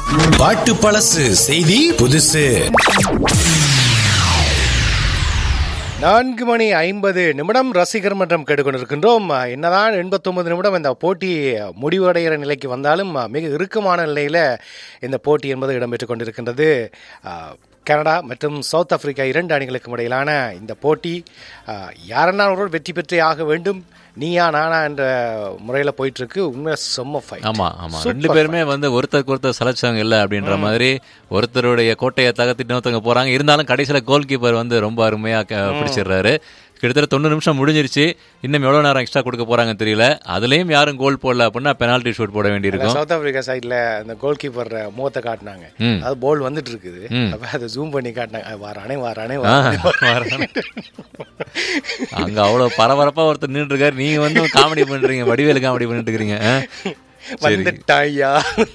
பாட்டு பழசு செய்தி புதுசு நான்கு மணி ஐம்பது நிமிடம் ரசிகர் மன்றம் கேட்டுக்கொண்டிருக்கின்றோம் என்னதான் எண்பத்தொன்பது நிமிடம் இந்த போட்டி முடிவடைகிற நிலைக்கு வந்தாலும் மிக இறுக்கமான நிலையில் இந்த போட்டி என்பது இடம்பெற்றுக் கொண்டிருக்கின்றது அஹ், கனடா மற்றும் சவுத் ஆப்பிரிக்கா இரண்டு அணிகளுக்கும் இடையிலான இந்த போட்டி அஹ், யாரெல்லாம் ஒருவர் வெற்றி பெற்றே ஆக வேண்டும் நீயா நானா என்ற முறையில் போயிட்டு இருக்கு உண்மையாக செம்ம ஃபைட் ஆமா ஆமா ரெண்டு பேருமே வந்து ஒருத்தருக்கு ஒருத்தர் சலைச்சவங்க இல்ல அப்படின்ற மாதிரி ஒருத்தருடைய கோட்டையை தகர்த்திட்டு இன்னொருத்தவங்க போறாங்க இருந்தாலும் கடைசியில கோல் கீப்பர் வந்து ரொம்ப அருமையா க- பிடிச்சிடுறாரு கிட்டத்தட்ட தொண்ணூறு நிமிஷம் முடிஞ்சிருச்சு இன்னும் எவ்வளவு நேரம் எக்ஸ்ட்ரா கொடுக்க போறாங்கன்னு தெரியல அதுலயும் யாரும் கோல் போடல அப்படின்னா பெனால்டி ஷூட் போட வேண்டியிருக்கும் சவுத் ஆப்பிரிக்கா சைடில் அந்த கோல் கீப்பர் முகத்தை காட்டினாங்க ம். அது பால் வந்துட்டு இருக்குது ம். அப்போ அதை ஜூம் பண்ணி காட்டினாங்க "அஹ், வாரானே வாரானே ஆ, வாரானே வரானே. அங்க அவ்வளவு பரபரப்பா ஒருத்தர் நின்று இருக்காரு நீங்க வந்து காமெடி பண்றீங்க வடிவேலு காமெடி பண்ணிட்டு இருக்கீங்க ஆ? சரி வந்துட்டாயா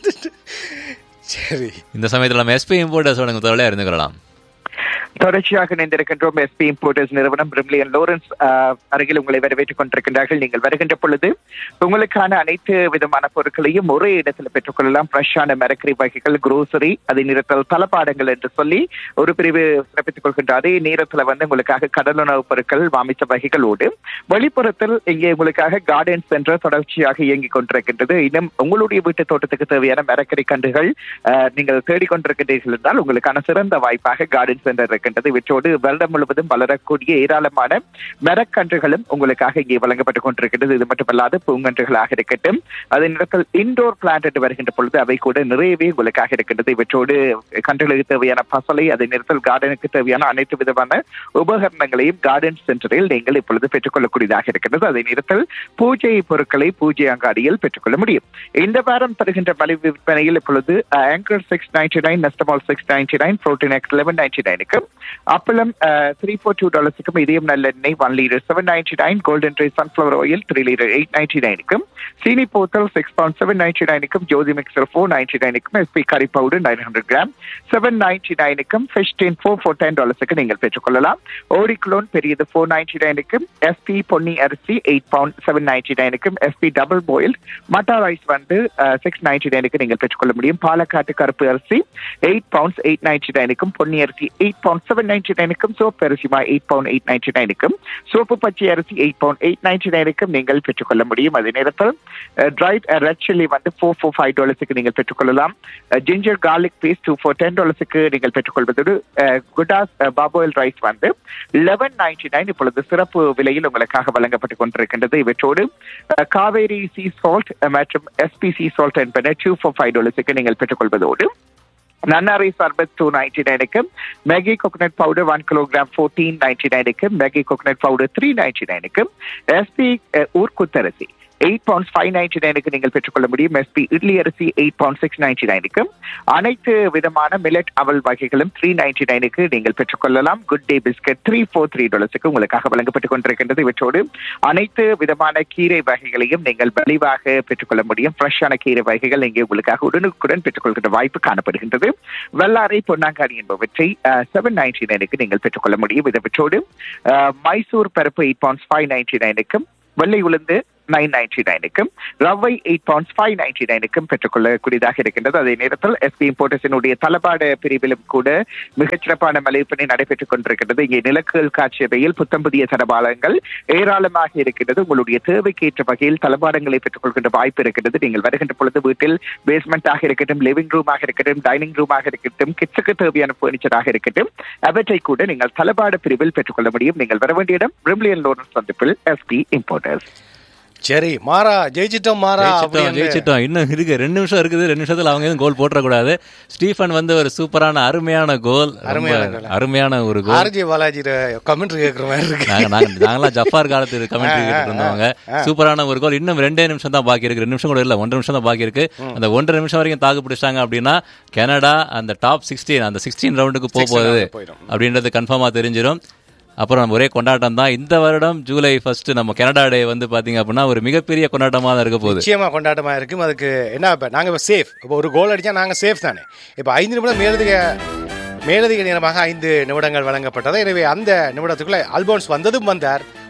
சரி இந்த சமயத்துல நம்ம எஸ்பி இம்போர்ட்டர்ஸோட முதல்ல இருந்துக்கலாம் தொடர்ச்சியாக இணைந்திருக்கின்றோம் எஸ்பி இம்போர்ட்டர்ஸ் நிறுவனம் பிரிம்லியன் லோரன்ஸ் ஆஹ், அருகில் உங்களை வரவேற்றுக் கொண்டிருக்கின்றார்கள் நீங்கள் வருகின்ற பொழுது உங்களுக்கான அனைத்து விதமான பொருட்களையும் ஒரே இடத்துல பெற்றுக்கொள்ளலாம் ஃப்ரெஷ்ஷான மரக்கறி வகைகள் குரோசரி அதை நிறுத்தல் தளபாடங்கள் என்று சொல்லி ஒரு பிரிவு சிறப்பித்துக் கொள்கின்ற அதே நேரத்துல வந்து உங்களுக்காக கடலுணவுப் பொருட்கள் வாமிச்ச வகைகளோடு வெளிப்புறத்தில் இங்கே உங்களுக்காக கார்டன் சென்டர் தொடர்ச்சியாக இயங்கிக் கொண்டிருக்கின்றது இன்னும் உங்களுடைய வீட்டு தோட்டத்துக்கு தேவையான மரக்கறி கன்றுகள் ஆஹ், நீங்கள் தேடிக்கொண்டிருக்கின்றீர்கள் என்றால் உங்களுக்கான சிறந்த வாய்ப்பாக கார்டன் சென்டர் இருக்கின்றது இவற்றோடு வருடம் முழுவதும் வளரக்கூடிய ஏராளமான மரக்கன்றுகளும் உங்களுக்காக இங்கே வழங்கப்பட்டுக் கொண்டிருக்கின்றது இது மட்டுமல்லாது பூங்கன்றுகளாக இருக்கட்டும் அதே நேரத்தில் இண்டோர் பிளான்ட் என்று வருகின்ற பொழுது அவை கூட நிறையவே உங்களுக்காக இருக்கின்றது இவற்றோடு கன்றுகளுக்கு தேவையான பசலை அதே நேரத்தில் கார்டனுக்கு தேவையான அனைத்து விதமான உபகரணங்களையும் கார்டன் சென்டரில் நீங்கள் இப்பொழுது பெற்றுக்கொள்ளக்கூடியதாக இருக்கின்றது அதே நேரத்தில் பூஜை பொருட்களை பூஜை அங்காடியில் பெற்றுக்கொள்ள முடியும் இந்த வாரம் தருகின்ற மலிவு விற்பனையில் இப்பொழுது Anchor six ninety nine Nestomalt six ninety nine protein X eleven ninety நைனுக்கு அப்பளம் த்ரீ ஃபோர் டூ டாலர்ஸுக்கும் இதயம் நல்லெண்ணெய் one litre seven ninety nine golden dry sunflower oil three litre eight ninety நைனுக்கும் சீனி போத்தல் சிக்ஸ் பவுண்ட் செவன் நைன்டி நைனுக்கும் Jothi mixture four ninety நைனுக்கும் SP curry powder nine hundred gram seven ninety நைனுக்கும் fish ten four four ten டாலர்ஸுக்கு நீங்கள் பெற்றுக்கொள்ளலாம் ஓடிக்ளோன் பெரியது ஃபோர் நைன்டி நைனுக்கும் எஸ்பி பொன்னி அரிசி எயிட் பவுண்ட் செவன் நைன்டி நைனுக்கும் SP double boil matta rice வந்து சிக்ஸ் நைன்டி நைனுக்கு நீங்கள் பெற்றுக்கொள்ள முடியும் பாலக்காட்டு கருப்பு அரிசி எயிட் பவுண்ட்ஸ் எயிட் நைன்டி நைனுக்கும் பொன்னி அரிசி எயிட் பவுண்ட் செவன் நைன்டி நைனுக்கும் சோப்பு அரிசிமா எயிட் பவுண்ட் எயிட் நைன்டி நைனுக்கும் சோப்பு பச்சை அரிசி எயிட் பவுண்ட் எயிட் நைன்டி நைனுக்கும் நீங்கள் பெற்றுக்கொள்ள முடியும் அதே நேரத்தில் ட்ரைட் ரெட் சில்லி வந்து ஃபோர் ஃபோர் ஃபைவ் டாலர்ஸுக்கு நீங்கள் பெற்றுக்கொள்ளலாம் ginger garlic paste two four ten டாலர்ஸுக்கு நீங்கள் பெற்றுக்கொள்வதோடு குடாஸ் பாபோயில் ரைஸ் வந்து லெவன் நைன்டி நைன் இப்பொழுது சிறப்பு விலையில் உங்களுக்காக வழங்கப்பட்டுக் கொண்டிருக்கின்றது இவற்றோடு அஹ், காவேரி சீ சால்ட் மற்றும் எஸ்பி சீ சால்ட் என்பன டூ ஃபோர் ஃபைவ் டாலர்ஸுக்கு நீங்கள் பெற்றுக்கொள்வதோடு நன்னாரி சர்பத் டூ நைன்டி நைனுக்கு Maggi coconut powder one kilogram fourteen ninety நைனுக்கு Maggi coconut powder three ninety நைனுக்கு எஸ்பி ஊர்க்குத்தரசி எயிட் பவுண்ட்ஸ் ஃபைவ் நைன்டி நைனுக்கு நீங்கள் பெற்றுக்கொள்ள முடியும் எஸ்பி இட்லி அரிசி எயிட் பவுண்ட் சிக்ஸ் நைன்டி நைனுக்கு அனைத்து விதமான மில்லட் அவல் வகைகளும் த்ரீ நைன்டி நைனுக்கு நீங்கள் பெற்றுக்கொள்ளலாம் Good Day biscuit three four three டாலர்ஸுக்கு உங்களுக்காக வழங்கப்பட்டுக் கொண்டிருக்கின்றது இவற்றோடு அனைத்து விதமான கீரை வகைகளையும் நீங்கள் மலிவாக பெற்றுக்கொள்ள முடியும் ஃப்ரெஷ்ஷான கீரை வகைகள் இங்கே உங்களுக்காக உடனுக்குடன் பெற்றுக்கொள்கின்ற வாய்ப்பு காணப்படுகின்றது வெள்ளாரை பொன்னாங்காடி என்பவற்றை செவன் நைன்டி நைனுக்கு நீங்கள் பெற்றுக்கொள்ள முடியும் இவற்றோடு அஹ், மைசூர் பருப்பு எயிட் பவுண்ட்ஸ் ஃபைவ் நைன்டி நைனுக்கும் வெள்ளை உளுந்து நைன் நைன்டி நைனுக்கும் ரவை எயிட் பவுண்ட்ஸ் ஃபைவ் நைன்டி நைனுக்கும் பெற்றுக்கொள்ளக்கூடியதாக இருக்கின்றது அதே நேரத்தில் எஸ்பி இம்போர்ட்டர்ஸினுடைய தளபாட பிரிவிலும் கூட மிகச்சிறப்பான மலைப்பணி நடைபெற்றுக் கொண்டிருக்கின்றது இங்கே நிலக்கல் காட்சியவையில் புத்தம் புதிய தளபாடங்கள் ஏராளமாக இருக்கின்றது உங்களுடைய தேவைக்கேற்ற வகையில் தளபாடங்களை பெற்றுக்கொள்கின்ற வாய்ப்பு இருக்கின்றது நீங்கள் வருகின்ற பொழுது வீட்டில் பேஸ்மெண்டாக இருக்கட்டும் லிவிங் ரூமாக இருக்கட்டும் டைனிங் ரூமாக இருக்கட்டும் கிட்ஸுக்கு தேவையான பர்னிச்சராக இருக்கட்டும் அவற்றை கூட நீங்கள் தளபாட பிரிவில் பெற்றுக்கொள்ள முடியும் நீங்கள் வர வேண்டிய இடம் பிரிம்லியன் லோரன்ஸ் சந்திப்பில் எஸ்பி இம்போர்ட்டர்ஸ் சரி மாறா ஜெயிச்சிட்டோம் மாறா ஜெயிச்சிட்டோம் அப்படின்னு ஜெயிச்சிட்டோம் இன்னும் இருக்கு ரெண்டு நிமிஷம் இருக்குது ரெண்டு நிமிஷத்துல அவங்க எதுவும் கோல் போட்டுறக்கூடாது ஸ்டீஃபன் வந்து ஒரு சூப்பரான அருமையான கோல் ரொம்ப அருமையான goal. அருமையான ஒரு கோல் ஆர்ஜி பாலாஜி கமெண்ட் கேட்குற மாதிரி இருக்கு நாங்க நாங்க நாங்களாம் ஜப்பார் காலத்து கமெண்ட் கேட்டு இருந்தவங்க சூப்பரான ஒரு கோல் இன்னும் ரெண்டே நிமிஷம் தான் பாக்கி இருக்கு ரெண்டு நிமிஷம் கூட இல்ல ஒன்றரை நிமிஷம் தான் பாக்கி இருக்கு அந்த ஒன்றரை நிமிஷம் வரைக்கும் தாக்கு பிடிச்சாங்க அப்படின்னா கனடா அந்த டாப் சிக்ஸ்டீன் அந்த சிக்ஸ்டீன் ரவுண்டுக்கு போக போகுது round போயிடும். அப்படின்றது கன்ஃபார்மா தெரிஞ்சிடும் அப்புறம் நம்ம ஒரே கொண்டாட்டம் தான் இந்த வருடம் ஜூலை ஃபர்ஸ்ட் நம்ம கனடா டே வந்து பாத்தீங்க அப்படின்னா ஒரு மிகப்பெரிய கொண்டாட்டமா தான் இருக்க போகுது நிச்சயமா கொண்டாட்டமா இருக்கும் அதுக்கு என்ன இப்ப நாங்க இப்ப சேஃப் இப்போ ஒரு கோல் அடிச்சா நாங்க சேஃப் தானே இப்போ ஐந்து நிமிடம் மேலதிக மேலதிக நேரமாக ஐந்து நிமிடங்கள் வழங்கப்பட்டது எனவே அந்த நிமிடத்துக்குள்ள அல்போன்ஸ் வந்ததும் வந்தார்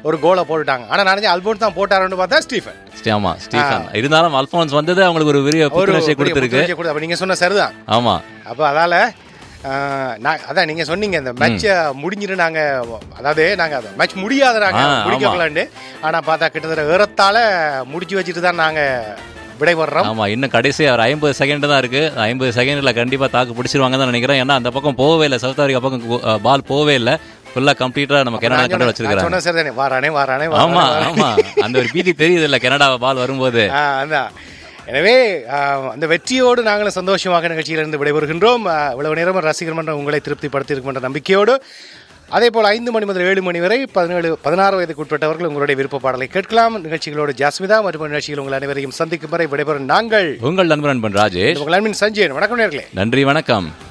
ஒரு கோலை போட்டுட்டாங்க ஆனா நினைச்சேன் அல்போன்ஸ் தான் போட்டாருன்னு பார்த்தா ஸ்டீஃபன் ஸ்டீ- ஆமா ஸ்டீஃபன் இருந்தாலும் அல்போன்ஸ் வந்தது அவங்களுக்கு ஒரு பெரிய ஒரு புத்துணர்ச்சியை பெரிய கொடுத்துருக்கு புத்துணர்ச்சியை கொடுத்து- அப்ப நீங்க சொன்ன சரிதான் ஆமா அப்போ அதால ஆஹ், நான் அதான் நீங்க சொன்னீங்க இந்த மேட்சை முடிஞ்சிட்டு நாங்க அதாவது நாங்க மேட்ச் முடியாத நாங்க ஆ, முடிக்கலான்னு ஆனா பார்த்தா கிட்டத்தட்ட ஏறத்தால முடிச்சு வச்சுட்டு தான் நாங்க விடைபெறோம் ஆமா இன்னும் கடைசி ஒரு ஐம்பது செகண்ட் தான் இருக்கு ஐம்பது செகண்ட்ல கண்டிப்பா தாக்கு பிடிச்சிருவாங்க தான் நினைக்கிறேன் ஏன்னா அந்த பக்கம் போகவே இல்லை சவுத் ஆப்பிரிக்கா பக்கம் பால் போகவே இல்லை ஃபுல்லா கம்ப்ளீட்டா நம்ம கனடா நான் கண்டு சொன்னேன் வச்சிருக்காங்க சொன்ன சரிதானே வாரானே வாரானே ஆமா வாரானே, ஆமா அந்த ஒரு பீதி தெரியுது இல்ல கனடா பால் வரும்போது ஆ, அதான் எனவே ஆ, அந்த வெற்றியோடு நாங்களும் சந்தோஷமாக நிகழ்ச்சியிலிருந்து விடைபெறுகின்றோம் ஆ, இவ்வளவு நேரம் ரசிகர் மன்றம் உங்களை திருப்திப்படுத்தி இருக்கும் என்ற நம்பிக்கையோடு அதே போல் ஐந்து மணி முதல் ஏழு மணி வரை பதினேழு பதினாறு வயதுக்கு உட்பட்டவர்கள் உங்களுடைய விருப்ப பாடலை கேட்கலாம் நிகழ்ச்சிகளோடு ஜாஸ்மிதா மற்றும் நிகழ்ச்சிகள் உங்கள் அனைவரையும் சந்திக்கும் வரை விடைபெறும் நாங்கள் உங்கள் நண்பன் நண்பன் ராஜேஷ் உங்கள் அன்பின் சஞ்சயன் வணக்கம் நேர்களே நன்றி வணக்கம்